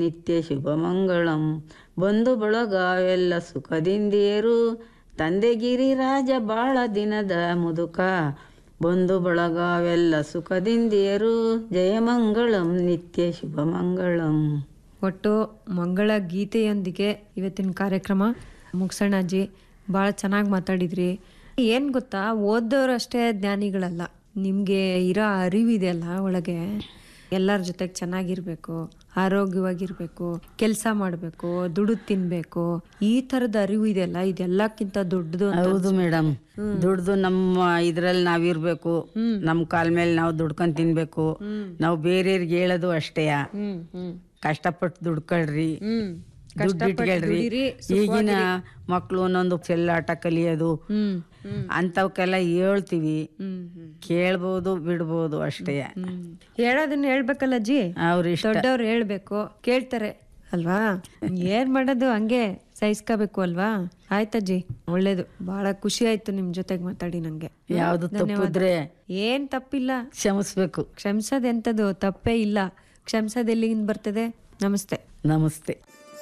ನಿತ್ಯ ಶುಭಮಂಗಳಂ ಬಂಧು ಬಳಗವೆಲ್ಲ ಸುಖದಿಂದಿಯರು ತಂದೆಗಿರಿ ರಾಜ ಬಾಳ ದಿನದ ಮುದುಕ ಬಂಧು ಬಳಗವೆಲ್ಲ ಸುಖದಿಂದಿಯರು ಜಯಮಂಗಳಂ ನಿತ್ಯ ಶುಭಮಂಗಳಂ ಒಟ್ಟು ಮಂಗಳ ಗೀತೆಯೊಂದಿಗೆ ಇವತ್ತಿನ ಕಾರ್ಯಕ್ರಮ ಮುಗಿಸೋಣ ಅಜ್ಜಿ ಭಾಳ ಚೆನ್ನಾಗಿ ಮಾತಾಡಿದ್ರಿ ಏನು ಗೊತ್ತಾ ಓದೋರು ಅಷ್ಟೇ ಜ್ಞಾನಿಗಳಲ್ಲ ನಿಮಗೆ ಇರೋ ಅರಿವಿದೆಯಲ್ಲ ಒಳಗೆ ಎಲ್ಲರ ಜೊತೆಗೆ ಚೆನ್ನಾಗಿರ್ಬೇಕು ಆರೋಗ್ಯವಾಗಿರ್ಬೇಕು ಕೆಲಸ ಮಾಡಬೇಕು ದುಡ್ಡು ತಿನ್ಬೇಕು ಈ ಥರದ ಅರಿವು ಇದೆಯಲ್ಲ ಇದೆಲ್ಲಕ್ಕಿಂತ ದೊಡ್ಡದು ಅಂತ ಹೌದು ಮೇಡಮ್ ದುಡ್ದು ನಮ್ಮ ಇದ್ರಲ್ಲಿ ನಾವಿರ್ಬೇಕು ನಮ್ಮ ಕಾಲ್ ಮೇಲೆ ನಾವು ದುಡ್ಕೊಂಡ್ ತಿನ್ಬೇಕು ನಾವು ಬೇರೆಯವ್ರಿಗೆ ಹೇಳೋದು ಅಷ್ಟೇಯ ಹ್ಮ್ ಹ್ಮ್ ಕಷ್ಟಪಟ್ಟು ದುಡ್ಕೊಳ್ರಿ ಹ್ಮ್ ದುಡ್ಡು ಇಟ್ಕೊಳ್ರಿ ದುಡೀರಿ, ಈಗಿನ ಮಕ್ಳು ಒಂದೊಂದು ಚೆಲ್ಲಾಟ ಕಲಿಯೋದು ಹ್ಮ್ ಹ್ಮ್ ಅಂತವಕ್ಕೆಲ್ಲ ಹೇಳ್ತೀವಿ ಹ್ಮ್ ಹ್ಮ್ ಕೇಳ್ಬೋದು ಬಿಡ್ಬೋದು ಅಷ್ಟೇ ಹ್ಮ್ ಹೇಳೋದನ್ನ ಹೇಳ್ಬೇಕಲ್ಲ ಅಜ್ಜಿ ಅವ್ರ ಇಷ್ಟ ದೊಡ್ಡವ್ರು ಹೇಳ್ಬೇಕು ಕೇಳ್ತಾರೆ ಅಲ್ವಾ ಏನ್ ಮಾಡೋದು ಹಂಗೆ ಸಹಿಸ್ಕೋಬೇಕು ಅಲ್ವಾ ಆಯ್ತಜ್ಜಿ ಒಳ್ಳೇದು ಬಹಳ ಖುಷಿ ಆಯ್ತು ನಿಮ್ ಜೊತೆಗೆ ಮಾತಾಡಿ ನಂಗೆ ಯಾವ್ದು ತಪ್ಪಿದ್ರೆ ಏನ್ ತಪ್ಪಿಲ್ಲ ಕ್ಷಮಿಸ್ಬೇಕು ಕ್ಷಮಿಸೋದ್ ಎಂತದು ತಪ್ಪೇ ಇಲ್ಲ ಕ್ಷಮಿಸೋದ್ ಎಲ್ಲಿಂದ ಬರ್ತದೆ ನಮಸ್ತೆ ನಮಸ್ತೆ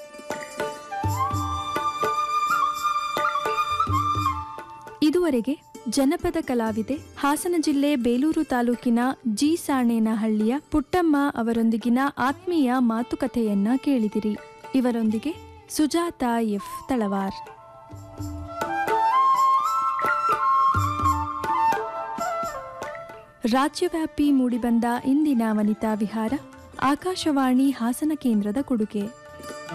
ಇದುವರೆಗೆ ಜನಪದ ಕಲಾವಿದೆ ಹಾಸನ ಜಿಲ್ಲೆ ಬೇಲೂರು ತಾಲೂಕಿನ ಜಿ ಸಾಣೇನಹಳ್ಳಿಯ ಪುಟ್ಟಮ್ಮ ಅವರೊಂದಿಗಿನ ಆತ್ಮೀಯ ಮಾತುಕತೆಯನ್ನ ಕೇಳಿದಿರಿ ಇವರೊಂದಿಗೆ ಸುಜಾತ ಎಫ್ ತಳವಾರ್ ರಾಜ್ಯವ್ಯಾಪಿ ಮೂಡಿಬಂದ ಇಂದಿನ ವನಿತಾ ವಿಹಾರ ಆಕಾಶವಾಣಿ ಹಾಸನ ಕೇಂದ್ರದ ಕೊಡುಗೆ